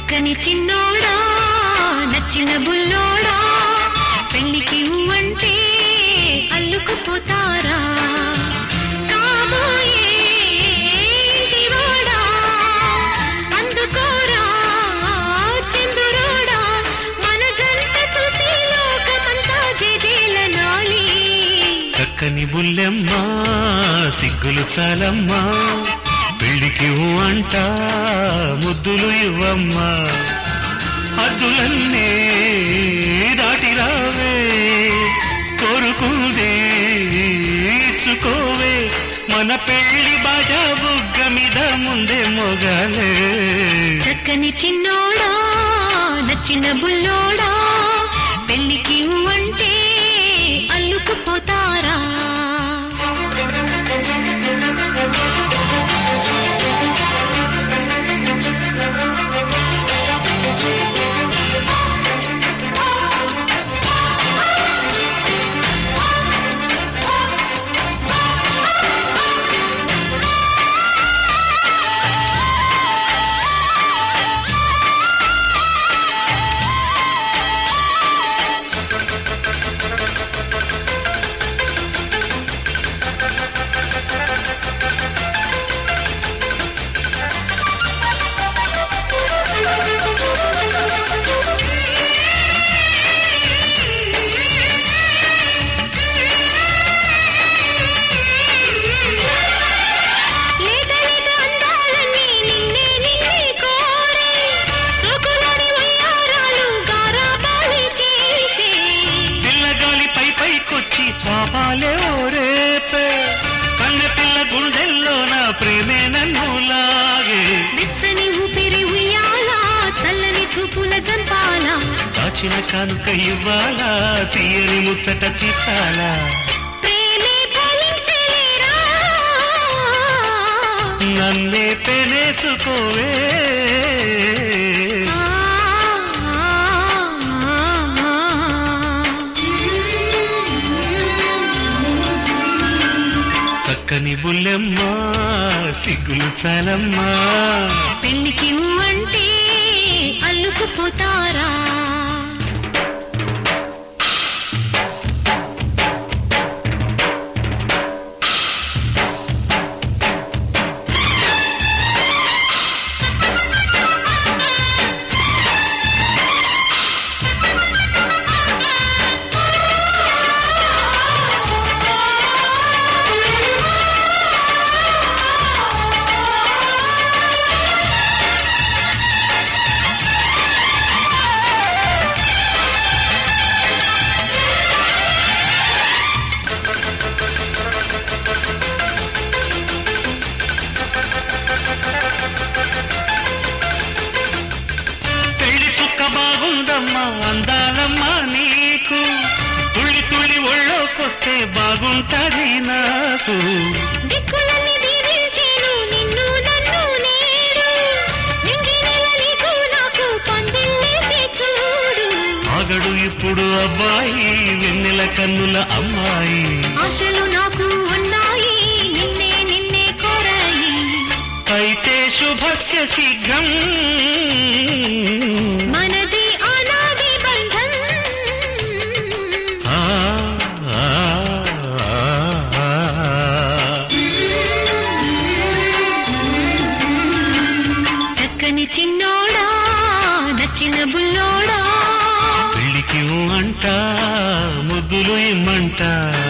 చక్కని చిన్నోడా నచ్చిన బుల్లోడా పెళ్లికి అంటే అల్లుకుపోతారా కాబోయే ఇంటివాడా, అందుకోరా చంద్రుడా, మన జంట చూసి లోకమంతా జేజేలనాలి. చక్కని బుల్లెమ్మ సిగ్గులు చాలమ్మా పెళ్లికి ఊ అంట ముద్దులు ఇవ్వమ్మా అద్దులన్నీ దాటి రావే కోరుకుందే ఇచ్చుకోవే మన పెళ్లి బాజా బుగ్గ మీద ముందే మొగాలే చక్కని చిన్నోడా నచ్చిన బుల్లోడా పెళ్లికి అంటే అల్లుకుపోతారా లేత లేత అందాలన్నీ నిన్నే నిన్నే కోరే సోకులోని వయ్యారాలు గారాబాలి చేసే పిల్లగాలి పై పైకొచ్చి పాపాలే ఓరేపే కన్న పిల్ల గుండెల్లో నా ప్రేమే నన్ను లాగే మెత్తని ఊపిరి ఉయ్యాల చల్లని చూపుల జంపాల దాచిన కానుక ఇవ్వాలా తీయని ముచ్చట తీర్చాలా ప్రేమే ఫలించలేరా నన్నే పెనేసుకోవే ఆ, ఆ, చక్కని బుల్లెమ్మ సిగ్గులు చాలమ్మా పెళ్లికి అంటే అల్లుకుపోతారా పెళ్లి చుక్క బాగుందమ్మా అందాలమ్మా నీకు తుళ్ళి తుళ్ళి ఒళ్ళోకొస్తే బాగుంటది నాకు దిక్కులన్నీ దీవించేను నిన్ను నన్ను నేడు నింగి నెల నీకు నాకు పందిల్లేసి చూడు ఆగడు ఇప్పుడు అబ్బాయి వెన్నెల కన్నుల అమ్మాయి ఆశలు నాకు ఉన్నాయి నిన్నే నిన్నే కోరాయి అయితే శుభస్య శీఘ్రం మనది అనాది బంధం ఆ, ఆ, ఆ, ఆ. చక్కని చిన్నోడా నచ్చిన బుల్లోడా పెళ్లికి ఊ అంట ముద్దులు ఇమ్మంట